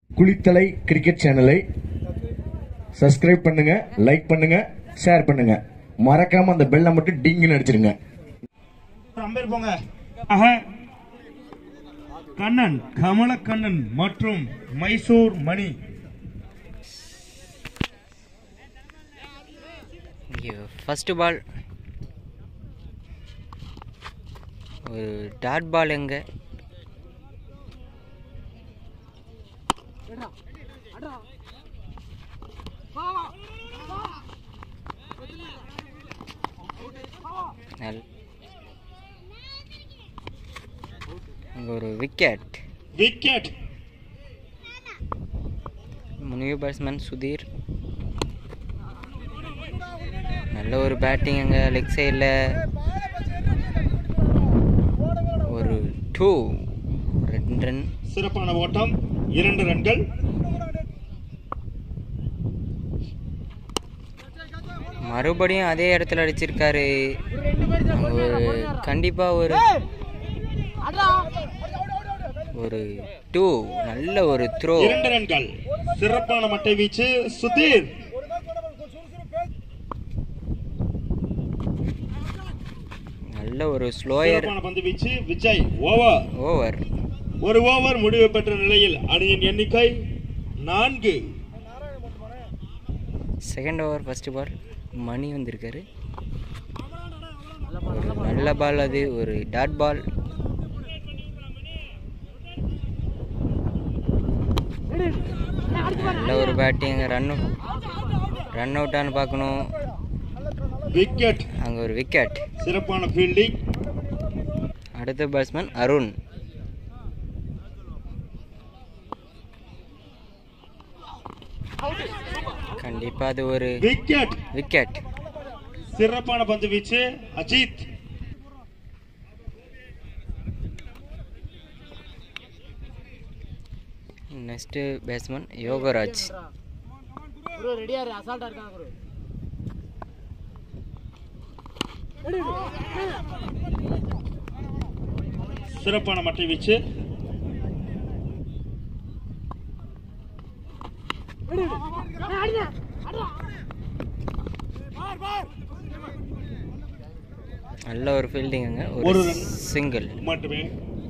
Kulithalai cricket சேனலை subscribe பண்ணுங்க like பண்ணுங்க ஷேர் பண்ணுங்க மறக்காம அந்த பெல்லை மட்டும் டிங்குன்னு அடிச்சிருங்க அம்பேர் போங்க ஆக, கண்ணன் கமலக்கண்ணன் மற்றும் மைசூர் மணி இங்கே ஃபஸ்ட்டு பால் ஒரு டாட் பால் எங்கே நல் அங்கே ஒரு விக்கெட் விக்கெட் முனிவு பேட்ஸ்மேன் சுதீர் நல்ல ஒரு பேட்டிங் அங்கே லெக் சைடில் ஒரு டூ ரெண்டு ரன் சிறப்பான ஓட்டம் இரண்டு ரன்கள் மறுபடியும் அதே இடத்துல அடிச்சிருக்காரு அங்க ஒரு கண்டிப்பாக ஒரு ஒரு டூ நல்ல ஒரு த்ரோ இரண்டு ரன்கள் சிறப்பான மட்டை வீச்சு சுதீர் நல்ல ஒரு ஸ்லோயர் சிறப்பான பந்து வீச்சு விஜய் ஓவர் ஓவர் ஒரு ஓவர் முடிவு பெற்ற நிலையில் அணியின் எண்ணிக்கை நான்கு second over first ball Mani வந்திருக்காரு ஒரு நல்ல பால் அது ஒரு டாட் பால் நல்ல ஒரு பேட்டிங் ரன் ரன் அவுட்டான்னு பார்க்கணும் விக்கெட் அங்கே ஒரு விக்கெட் சிறப்பான ஃபீல்டிங் அடுத்த பேட்ஸ்மேன் அருண் கண்டிப்பாக அது ஒரு விக்கெட் விக்கெட் சிறப்பான பந்து வீச்சு Ajith next batsman Yogaraj bro ரெடியா இரு அசால்ட்டா இருக்காங்க ப்ரோ சிறப்பான மட்டை வீச்சு நல்ல ஒரு ஃபீல்டிங்குங்க ஒரு ஒரு run. சிங்கிள் மட்டுமே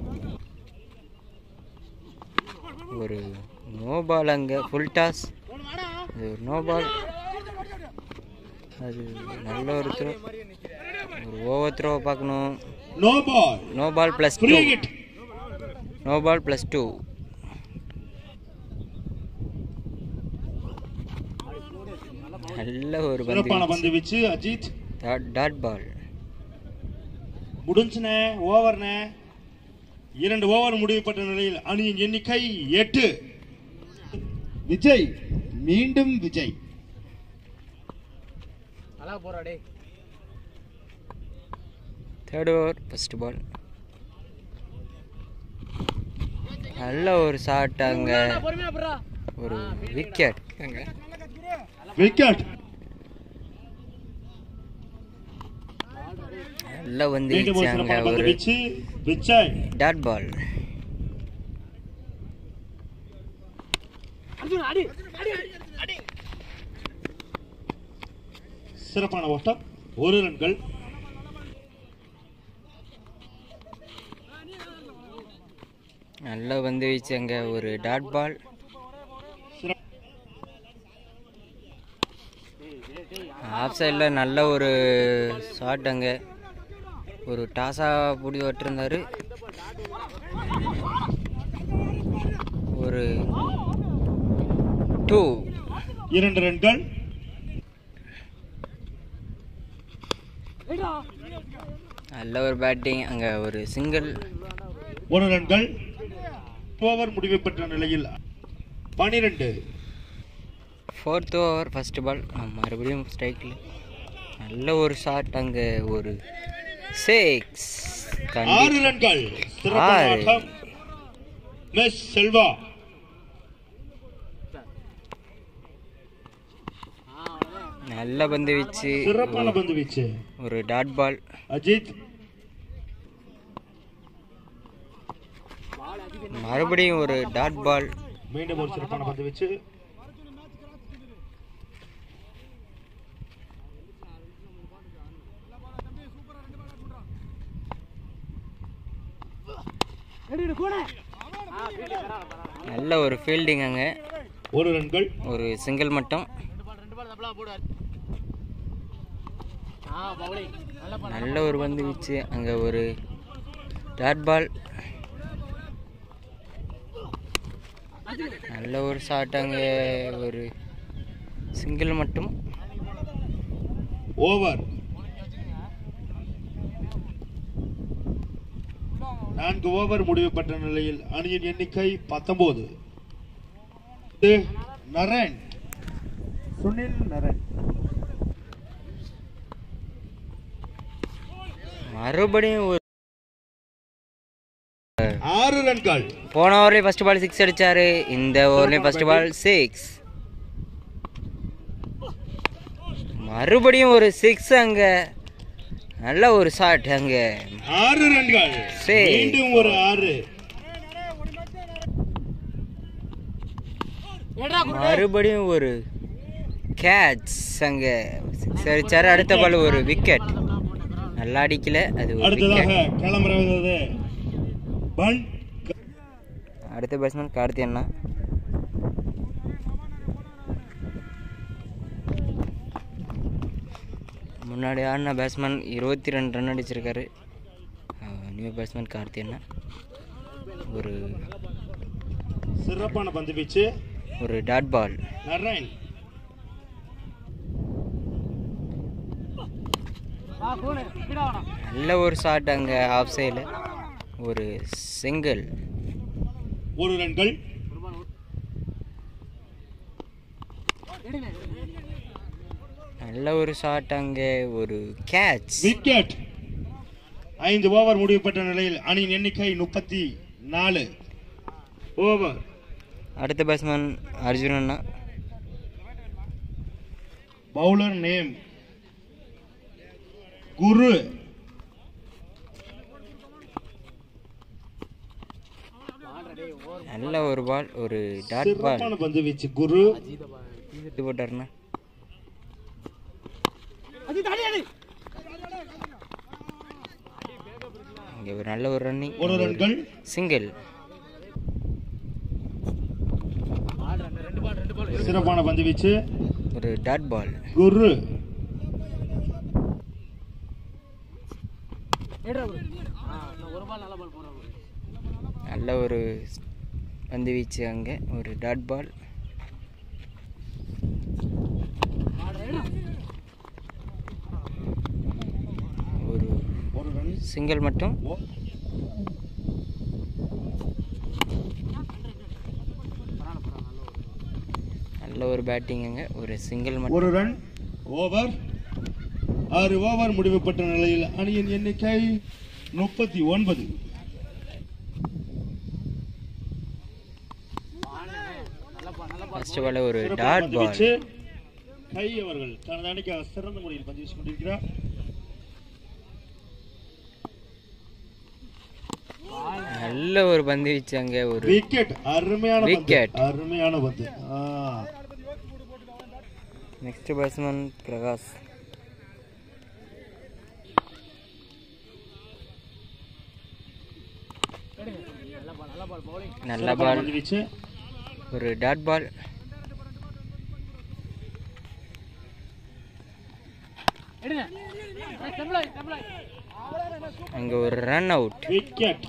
ஒரு நோ பால் அங்கே ஃபுல் டாஸ் அது ஒரு நோ பால் அது நல்ல ஒரு த்ரோ ஒரு ஓவர் த்ரோ பார்க்கணும் no ball no ball plus free to hit no ball plus two நல்ல ஒரு சிறப்பான பந்து பந்து வீச்சு அஜித் டாட் டாட் பால் முடிஞ்சுனே ஓவர்னே இரண்டு ஓவர் முடிவு பெற்ற நிலையில் அணியின் எண்ணிக்கை எட்டு விஜய் மீண்டும் விஜய் நல்லா போறா டேய் தேர்ட் ஓவர் ஃபர்ஸ்ட் பால் நல்ல ஒரு ஷாட் அங்கே பொறுமையா போறா ஒரு விக்கெட் அங்கே விக்கெட் நல்ல வந்து மீண்டும் ஒரு அங்கே சிறப்பான பந்து ஒரு வீச்சு விஜய் டாட் பால் அர்ஜுன் அடி அடி அடி சிறப்பான ஓட்டம் ஒரு ரன்கள் நல்ல வந்து வீச்சு அங்கே ஒரு டாட் பால் சிறப்- ஆஃப் சைடில் நல்ல ஒரு ஷாட் அங்கே ஒரு டாஸாக பிடி விட்டுருந்தாரு ஒரு டூ இரண்டு ரன்கள் நல்ல ஒரு பேட்டிங் அங்கே ஒரு சிங்கிள் ஒரு ரன்கள் ஓவர் முடிவு பெற்ற நிலையில் பனிரெண்டு ஃபோர்த் ஓவர் ஃபர்ஸ்ட் பால் மறுபடியும் ஸ்ட்ரைக்கில் நல்ல ஒரு ஷாட் அங்கே ஒரு சிக்ஸ் ஆறு ரன்கள் சிறப்பான ஆறு. ஆட்டம் மிஸ் செல்வா நல்ல பந்து வீச்சு சிறப்பான பந்து வீச்சு ஒரு டாட் பால் அஜித் மறுபடியும் ஒரு டாட் பால் மீண்டும் ஒரு சிறப்பான பந்து வச்சு நல்ல ஒரு ஃபீல்டிங் அங்கே ஒரு ரன்கள் ஒரு சிங்கிள் மட்டும் ரெண்டு பால் ரெண்டு பால் தப்பலா போடு ஆ பவுலிங் நல்ல பால் நல்ல ஒரு பந்து வீச்சு அங்கே ஒரு டாட் பால் நல்ல ஒரு ஷாட் அங்கே ஒரு சிங்கிள் மட்டும் ஓவர் நான்கு ஓவர் முடிவு பெற்ற நிலையில் அணியின் எண்ணிக்கை பத்தொன்பது நரன் சுனில் நரன் மறுபடியும் ஒரு ஆறு ரன்கள் போன ஓவர்லேயும் ஃபர்ஸ்ட் பால் சிக்ஸ் அடிச்சாரு இந்த ஓவர்லேயும் ஃபர்ஸ்ட் பால் சிக்ஸ் மறுபடியும் ஒரு சிக்ஸ் அங்க நல்ல ஒரு ஷாட் அங்க ஆறு ரன்கள் சரி. மீண்டும் ஒரு ஆறு ஏடா குரு மறுபடியும் ஒரு கேட்ச் அங்க சிக்ஸ் அடிச்சாரு அடுத்த பால் ஒரு விக்கெட் நல்லா அடிக்கல அது ஒரு அடுத்ததாக விக்கெட் களமிறங்குவது பன் அடுத்த பேட்ஸ்மேன் கார்த்தி அண்ணா முன்னாடி ஆடின பேட்ஸ்மேன் இருபத்தி ரெண்டு ரன் அடிச்சிருக்காரு நியூ பேட்ஸ்மேன் கார்த்தி அண்ணா ஒரு சிறப்பான பந்து வீச்சு ஒரு டாட் பால் நரன் ஆ போடு ஸ்பீடா வாடா நல்ல ஒரு ஷாட் அங்கே ஆஃப் சைடில் ஒரு சிங்கிள் ஒரு ரன்கள் நல்ல ஒரு ஷாட் அங்கே ஒரு கேட்ச் விக்கெட் ஐந்து ஓவர் முடிவு பெற்ற நிலையில் அணியின் எண்ணிக்கை முப்பத்தி நாலு ஓவர் அடுத்த பேட்ஸ்மேன் அர்ஜுன் அண்ணா பவுலர் நேம் குரு நல்ல ஒரு பால் ஒரு டாட் பால் சிறப்பான பந்து வீச்சு குரு இது போட்டாருண்ணா இங்கே ஒரு நல்ல ஒரு ரன்னிங் ஒரு ரன்கள் சிங்கிள் ரெண்டு பால் ரெண்டு பால் சிறப்பான பந்து வீச்சு ஒரு டாட் பால் குரு ஏடா குரு ஆ இன்னும் ஒரு பால் நல்ல பால் போறா குரு நல்ல ஒரு பந்து வீச்சு அங்கே ஒரு டாட் பால் ஒரு ஒரு ரன் சிங்கிள் மட்டும் ஓ- நல்ல ஒரு பேட்டிங் அங்கே ஒரு சிங்கிள் மட்டும் ஒரு ரன் ஓவர் ஆறு ஓவர் முடிவு பெற்ற நிலையில் அணியின் எண்ணிக்கை முப்பத்தி ஒன்பது ஃபர்ஸ்ட் பால் ஒரு சிறப்பான டாட் பந்து பால் வீச்சு கை அவர்கள் தனது அணிக்காக சிறந்த முறையில் பந்து வீசிக் கொண்டிருக்கிறார் நல்ல ஒரு பந்து வீச்சு அங்கே ஒரு விக்கெட் அருமையான பந்து Wicket. அருமையான பந்து ஆ. நெக்ஸ்ட் பேட்ஸ்மேன் பிரகாஷ் நல்ல பால் நல்ல பால் பவுலிங் நல்ல சிறப்பான பால் பந்து வீச்சு ஒரு டாட் பால் எடுங்க டெம்ப்ளை டெம்ப்ளை அங்கே ஒரு ரன் அவுட் விக்கெட்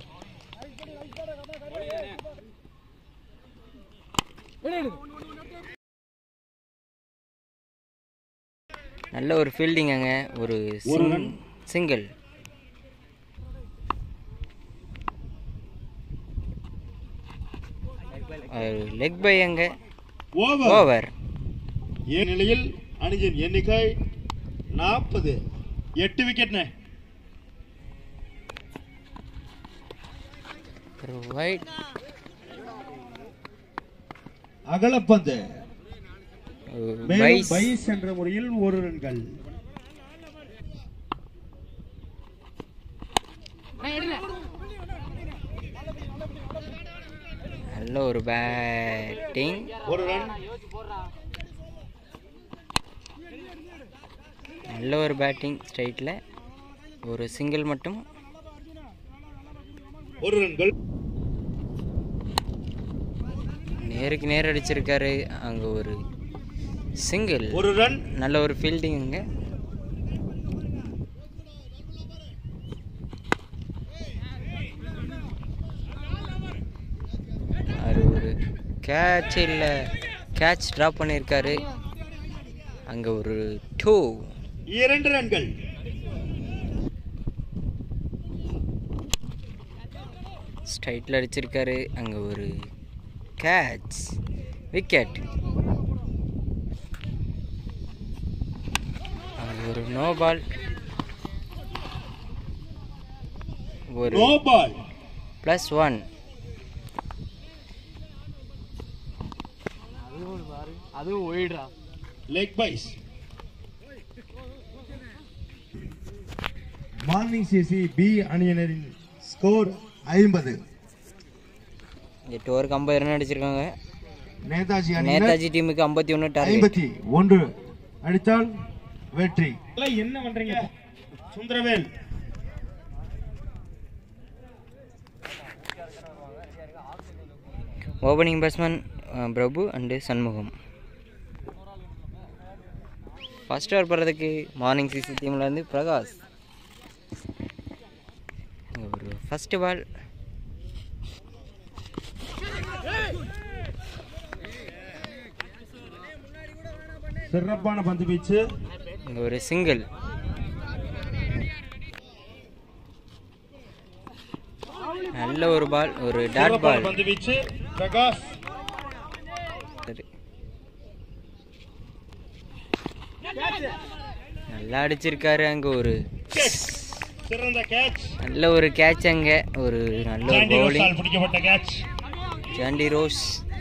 எடு எடு நல்ல ஒரு ஃபீல்டிங் அங்கே ஒரு ஒரு run. சிங்கிள் லெக் பை அங்கே ஓவர் ஓவர் ஏ நிலையில் அணியின் எண்ணிக்கை நாற்பது எட்டு விக்கெட்னே ஒரு ஒயிட் அகலப்பந்து மேலும் பைஸ் பைஸ் என்ற முறையில் ஒரு ரன்கள் எடுங்க நல்ல ஒரு பேட்டிங் ஒரு ரன் நல்ல ஒரு பேட்டிங் ஸ்ட்ரைட்டில் ஒரு சிங்கிள் மட்டும் ஒரு ரன்கள் நேருக்கு நேர் அடிச்சிருக்காரு அங்கே ஒரு சிங்கிள் ஒரு ரன் நல்ல ஒரு ஃபீல்டிங் அங்கே அது ஒரு கேட்ச் இல்லை கேட்ச் ட்ராப் பண்ணியிருக்காரு அங்கே ஒரு டூ இரண்டு ரன்கள் ஸ்ட்ரைட்டில் அடிச்சிருக்காரு அங்கே ஒரு கேட்ச் விக்கெட் அங்கே ஒரு நோ பால் ஒரு நோ பால் ப்ளஸ் ஒன் அதுவும் பாரு அதுவும் ஒயிடுறா leg byes morning CC B அணியினரின் ஸ்கோர் ஐம்பது எட்டு ஓவருக்கு ஐம்பது ரன் அடிச்சிருக்காங்க நேதாஜி அணியினர் நேதாஜி டீமுக்கு ஐம்பத்தி ஒன்று டார்கெட் ஐம்பத்தி ஒன்று அடித்தால் வெற்றி என்ன பண்றீங்க Sundaravel opening batsman Prabhu and Shanmugam first over போடுறதுக்கு மார்னிங் சிசி டீம்லேருந்து பிரகாஷ் ஒரு ஃபஸ்ட்டு பால் சிறப்பான பந்து வீச்சு இங்கே ஒரு சிங்கிள் நல்ல ஒரு பால் ஒரு டாட் சிறப்பான பால் பந்து வீச்சு பிரகாஷ் சரி நல்லா அடிச்சிருக்காரு அங்கே ஒரு சிறந்த கேட்ச் நல்ல ஒரு கேட்ச் அங்கே ஒரு நல்ல ஒரு சாண்டி பவுலிங் ரோஸால் பிடிக்கப்பட்ட கேட்ச் ஜாண்டி ரோஸ்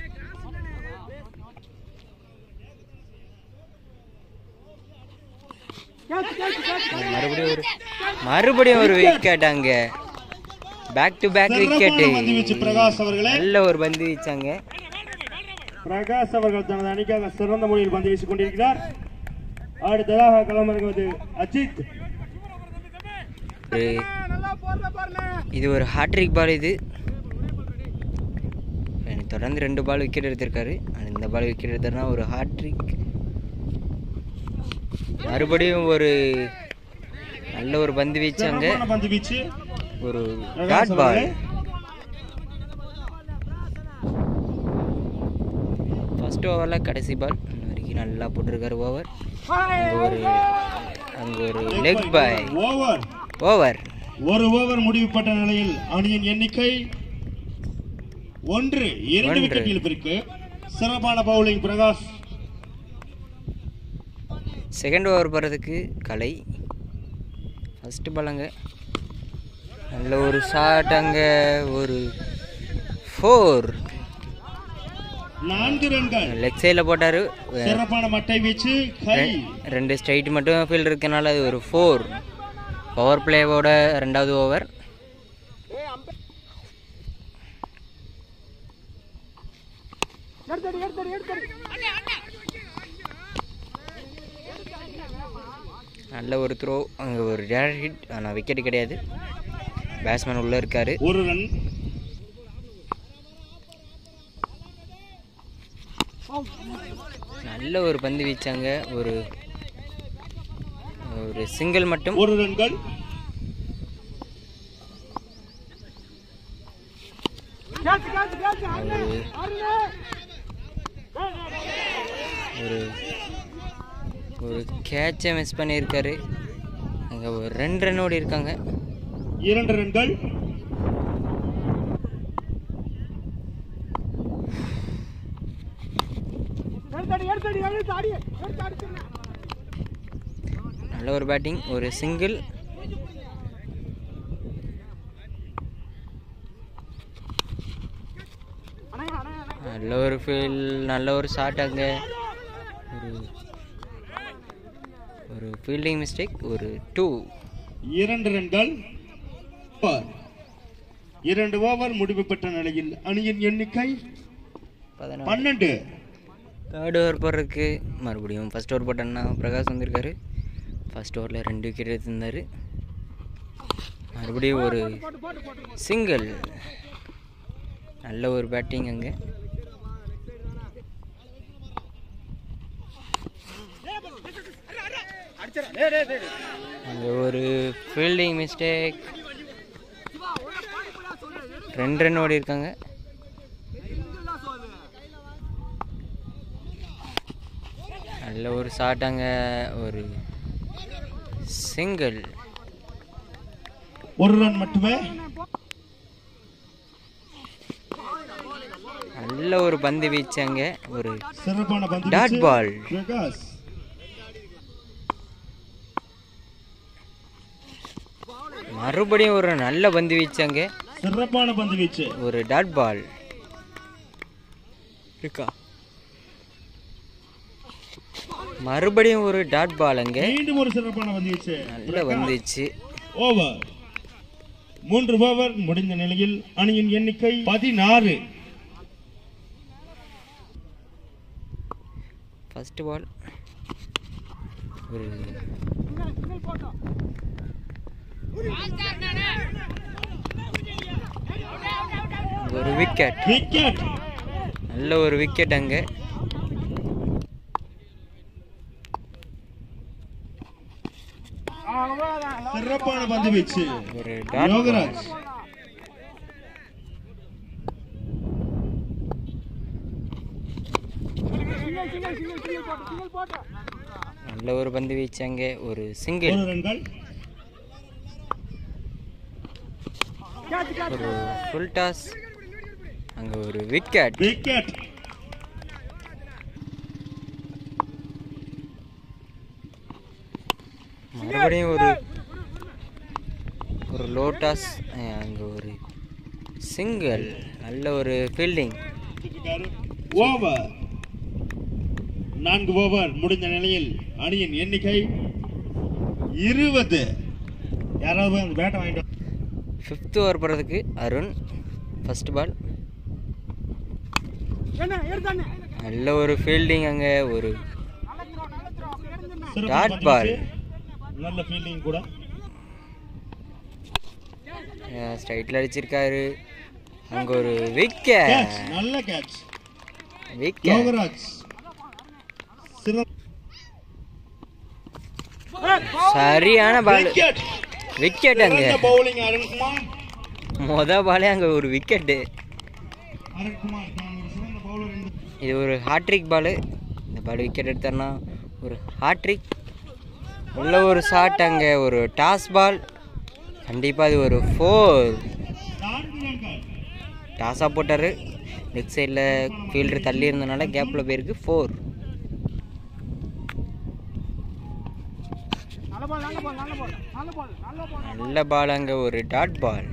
மறுபடியும் ஒரு மறுபடியும் ஒரு விக்கெட் அங்க பேக் டு பேக் விக்கெட் சிறப்பான பந்து வீச்சு பிரகாஷ் அவர்களே நல்ல ஒரு பந்து வீச்சாங்க பிரகாஷ் அவர்கள் தனது அணிக்காக சிறந்த முறையில் பந்து வீசிக் கொண்டிருக்கிறார் அடுத்ததாக களமிறங்குவது அஜித் ஒரு இது ஒரு ஹாட்ரிக் பால் இது எனக்கு தொடர்ந்து ரெண்டு பால் விக்கெட் எடுத்திருக்காரு ஆனா இந்த பால் விக்கெட் எடுத்தாருன்னா ஒரு ஹாட்ரிக் மறுபடியும் ஒரு நல்ல ஒரு பந்து வீச்சாங்க சிறப்பான பந்து வீச்சு ஒரு பிரகாஷ் டாட் பால் அவர்களே. ஃபர்ஸ்ட் ஓவரில் கடைசி பால் இன்ன வரைக்கும் நல்லா போட்டிருக்காரு ஓவர் அங்கே ஒரு அங்கே ஒரு லெக் பாய் ஓவர் ஓவர் ஒரு ஓவர் முடிவுப்பட்ட நிலையில் அணியின் எண்ணிக்கை ஒன்று இரண்டு ஒன்று. விக்கெட் இழப்பிற்கு சிறப்பான பவுலிங் பிரகாஷ் செகண்ட் ஓவர் போகிறதுக்கு கலை ஃபஸ்ட்டு பால் அங்கே நல்ல ஒரு ஷாட் அங்கே ஒரு ஃபோர் நான்கு ரன்கள் லெக் சைடில் போட்டார் சிறப்பான மட்டை வீச்சு கை ரெண்டு ஸ்ட்ரைட் மட்டும் ஃபீல்டு இருக்கனால அது ஒரு ஃபோர் பவர் பிளேவோட ரெண்டாவது ஓவர் நல்ல ஒரு த்ரோ அங்கே ஒரு டேரக்ட் ஹிட் ஆனால் விக்கெட் கிடையாது பேட்ஸ்மேன் உள்ளே இருக்கார் ஒரு ரன் நல்ல ஒரு பந்து வீச்சாங்க ஒரு ஒரு சிங்கிள் மட்டும் ஒரு ரன்கள் ஒரு ஒரு கேட்சை மிஸ் பண்ணியிருக்காரு அங்கே ஒரு ரெண்டு ரன் ஓடி இருக்காங்க இரண்டு ரன்கள் நல்ல ஒரு பேட்டிங் ஒரு சிங்கிள் நல்ல ஒரு ஃபீல் நல்ல ஒரு ஷாட் அங்கே ஒரு ஒரு ஃபீல்டிங் மிஸ்டேக் ஒரு டூ இரண்டு ரன்கள் இரண்டு ஓவர் முடிவு பெற்ற நிலையில் அணியின் எண்ணிக்கை பதினொன்று பன்னெண்டு தேர்ட் ஓவர் போடுறதுக்கு மறுபடியும் ஃபர்ஸ்ட் ஓவர் போட்டோன்னா பிரகாஷ் வந்திருக்காரு ஃபர்ஸ்ட் ஓவரில் ரெண்டு விக்கெட் எடுத்திருந்தார் மறுபடியும் ஒரு சிங்கிள் நல்ல ஒரு பேட்டிங் அங்கே அங்கே ஒரு ஃபீல்டிங் மிஸ்டேக் ரெண்டு ரன் ஓடி இருக்காங்க நல்ல ஒரு ஷாட்டாங்க ஒரு சிங்கிள் ஒரு ரன் மட்டுமே நல்ல ஒரு பந்து வீச்சாங்க ஒரு சிறப்பான பந்து Dot வீச்சு. ball. பிரகாஷ் மறுபடியும் ஒரு நல்ல பந்து வீச்சாங்க சிறப்பான பந்து வீச்சு ஒரு டாட் பால் இருக்கா மறுபடியும் ஒரு டாட் பால் அங்க மீண்டும் ஒரு சிறப்பான பந்து வீச்சு நல்ல வந்துச்சு ஓவர் மூன்று ஓவர் முடிந்த நிலையில் அணியின் எண்ணிக்கை பதினாறு ஃபர்ஸ்ட் பால் ஒரு ஒரு விக்கெட் விக்கெட் நல்ல ஒரு விக்கெட் அங்கே சிறப்பான பந்து வீச்சு ஒரு டாட் யோகராஜ் நல்ல ஒரு பந்து வீச்சாங்க ஒரு சிங்கிள் ஒரு ரன்கள் ஒரு ஃபுல் டாஸ் அங்கே ஒரு விக்கெட் விக்கெட் மறுபடியும் ஒரு ஒரு லோ டாஸ் அங்கே ஒரு சிங்கிள் நல்ல ஒரு ஃபீல்டிங் ஓவர் நான்கு ஓவர் முடிந்த நிலையில் அணியின் எண்ணிக்கை இருபது யாராவது போய் அந்த பேட்டை வாங்கிட்டு வா. ஃபிஃப்த் ஓவர் போகிறதுக்கு அருண் ஃபர்ஸ்ட் பால் நல்ல ஒரு ஃபீல்டிங் அங்கே ஒரு சிறப்பான Dot பந்து ball. வீச்சு. நல்ல ஃபீல்டிங் கூட ஸ்ட்ரைட்டில் அடிச்சிருக்காரு அங்கே ஒரு விக்கெட் கேட்ச் நல்ல கேட்ச் விக்கெட் யோகராஜ் சிறந்த சரியான பால் விக்கெட் விக்கெட் அங்கே சிறந்த பவுலிங் அருண்குமார் மொத பாலே அங்கே ஒரு விக்கெட்டு அருண்குமார் தான் ஒரு சிறந்த பவுலர் என்று இது ஒரு ஹாட்ரிக் பால் இந்த பால் விக்கெட் எடுத்தார்னா ஒரு ஹாட்ரிக் உள்ள ஒரு ஷாட் அங்கே ஒரு டாஸ் பால் கண்டிப்பாக இது ஒரு ஃபோர் நான்கு ரன்கள் டாஸாக போட்டார் லெக் சைடில் ஃபீல்டர் தள்ளி இருந்தனால கேப்பில் போயிருக்கு ஃபோர் நல்ல பால் அங்கே ஒரு டாட் பால்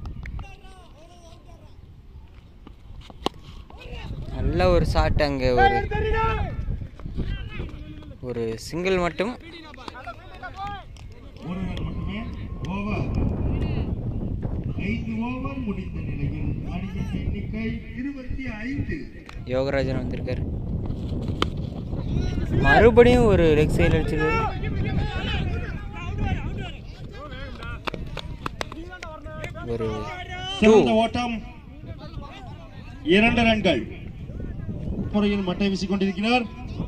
நல்ல ஒரு ஷாட் அங்கே ஒரு ஒரு சிங்கிள் மட்டும் ஒரு ரன் மட்டுமே ஓவர் ஐந்து ஓவர் முடிந்த நிலையில் அணியின் எண்ணிக்கை இருபத்தி ஐந்து யோகராஜன் வந்திருக்காரு மறுபடியும் ஒரு லெக் சைடில் அடிச்சிருக்காரு ஒரு டூ சிறந்த ஓட்டம் இரண்டு ரன்கள் முறையில் மட்டை வீசிக் கொண்டிருக்கிறார்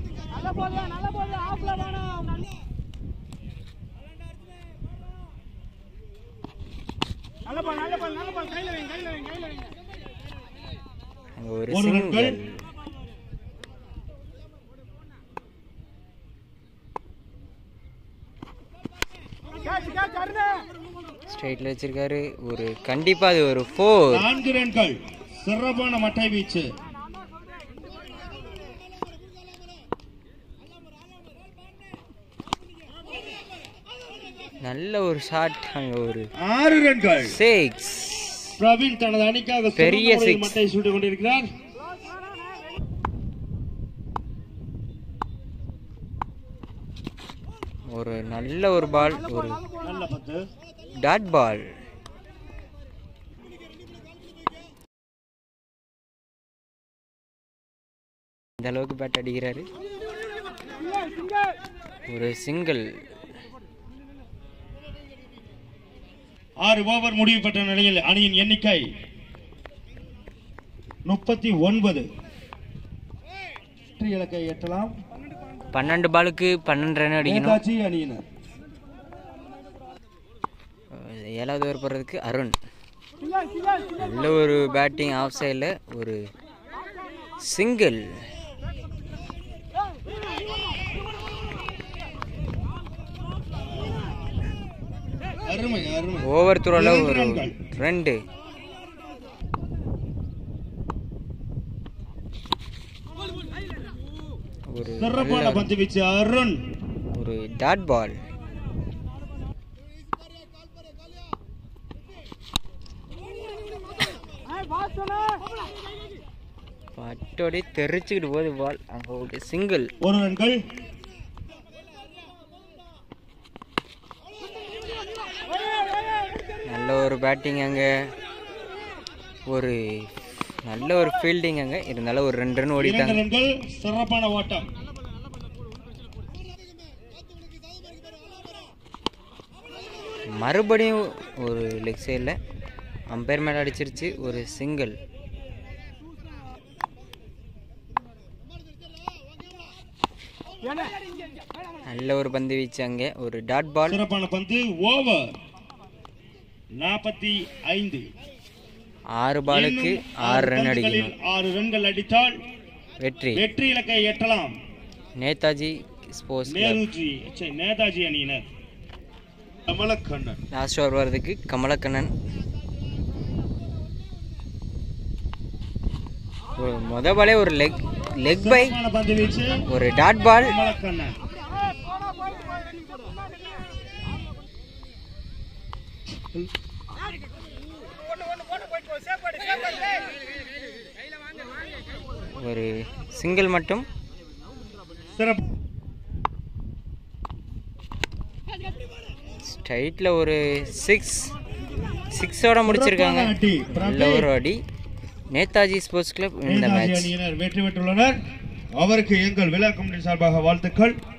அங்க ஒரு ஒரு சிங்கிள் ரன்கள். ஸ்ட்ரைட்டில் வச்சிருக்காரு ஒரு கண்டிப்பாக அது ஒரு ஃபோர் நான்கு ரன்கள் சிறப்பான மட்டை வீச்சு நல்ல ஒரு ஷாட் அங்கே ஒரு ஆறு ரன்கள் சிக்ஸ் பிரவீன் தனது அணிக்காக சிறந்த பெரிய முறையில் six. மட்டை சூட்டிக் கொண்டிருக்கிறார் ஒரு நல்ல ஒரு பால் ஒரு நல்ல பத்து டாட் பால் இந்த அளவுக்கு பேட் அடிக்கிறாரு ஒரு சிங்கிள் ஆறு ஓவர் முடிவு பெற்ற நிலையில் அணியின் எண்ணிக்கை முப்பத்தி ஒன்பது வெற்றி இலக்கை எட்டலாம் பன்னெண்டு பாலுக்கு பன்னெண்டு ரன் அடிக்கணும் நேதாஜி அணியினர் ஏழாவது ஓவர் போடுறதுக்கு அருண் நல்ல ஒரு பேட்டிங் ஆஃப் சைடில் ஒரு சிங்கிள் அருமை அருமை ஓவர் த்ரோவில் இரண்டு ஒரு ரன்கள். ரெண்டு ஒரு சிறப்பான நல்ல பந்து வீச்சு அருண் ஒரு டாட் பால் பட்டோடி தெரிச்சுக்கிட்டு போகுது பால் அங்கே ஒரு சிங்கிள் ஒரு ரன்கள் நல்ல ஒரு பேட்டிங் அங்கே ஒரு நல்ல ஒரு ஃபீல்டிங் அங்கே இருந்தாலும் ஒரு ரெண்டு ரன் இரண்டு ஓடிட்டாங்க ரன்கள் சிறப்பான ஓட்டம் மறுபடியும் ஒரு லெக் சைடில் அம்பையர் மேலே அடிச்சிருச்சு ஒரு சிங்கிள் நல்ல ஒரு பந்து வீச்சு அங்கே ஒரு டாட் பால் சிறப்பான பந்து ஓவர் நாற்பத்தி ஐந்து ஆறு பாலுக்கு இன்னும் ஆறு ரன் பந்துகளில் அடிக்கணும் ஆறு ரன்கள் அடித்தால் வெற்றி வெற்றி இலக்கை எட்டலாம் நேதாஜி ஸ்போர்ட்ஸ் கிளப் நேருஜி ச்சே, நேதாஜி அணியினர் கமலக்கண்ணன் லாஸ்ட் ஓவர் வர்றதுக்கு கமலக்கண்ணன் ஒரு முத பாலே ஒரு லெக் லெக் பை சிறப்பான பந்து வீச்சு ஒரு டாட் பால் கமலக்கண்ணன் ஒரு சிங்கிள் மட்டும் சிறப்பு ஸ்ட்ரைட்டில் ஒரு சிக்ஸ் சிக்ஸோட முடிச்சிருக்காங்க சிறப்பான அடி. நல்ல ஒரு அடி நேதாஜி ஸ்போர்ட்ஸ் கிளப் இந்த நேதாஜி மேட்ச் அணியினர் வெற்றி பெற்றுள்ளனர் அவருக்கு எங்கள் விழா கமிட்டி சார்பாக வாழ்த்துக்கள்